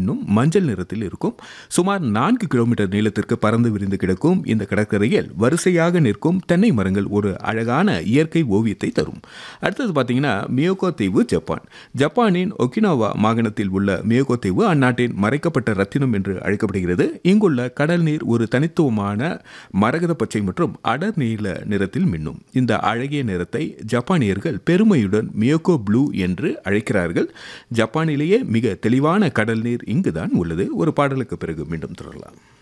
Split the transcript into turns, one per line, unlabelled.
மின்னும் மஞ்சள் நிறத்தில் இருக்கும் சுமார் நான்கு கிலோமீட்டர் நீளத்திற்கு பறந்து விரிந்து கிடக்கும் இந்த கடற்கரையில் வரிசையாக நிற்கும் தென்னை மரங்கள் ஒரு அழகான இயற்கை ஓவியத்தை தரும் அடுத்தது பார்த்தீங்கன்னா மியோகோ தீவு ஜப்பான் ஜப்பானின் ஒகினாவா மாகாணத்தில் உள்ள மியோகோ தீவு அந்நாட்டின் மறைக்கப்பட்ட ரத்தினம் என்று அழைக்கப்படுகிறது இங்குள்ள கடல் நீர் ஒரு தனித்துவமான மரகத பச்சை மற்றும் அடர் நீல நிறத்தில் மின்னும் இந்த அழகிய நிறத்தை ஜப்பானியர்கள் பெருமையுடன் மியோகோ ப்ளூ என்று அழைக்கிறார்கள் ஜப்பானிலேயே மிக தெளிவான கடல் நீர் இங்குதான் உள்ளது ஒரு பாடலுக்கு பிறகு மீண்டும் தொடரலாம்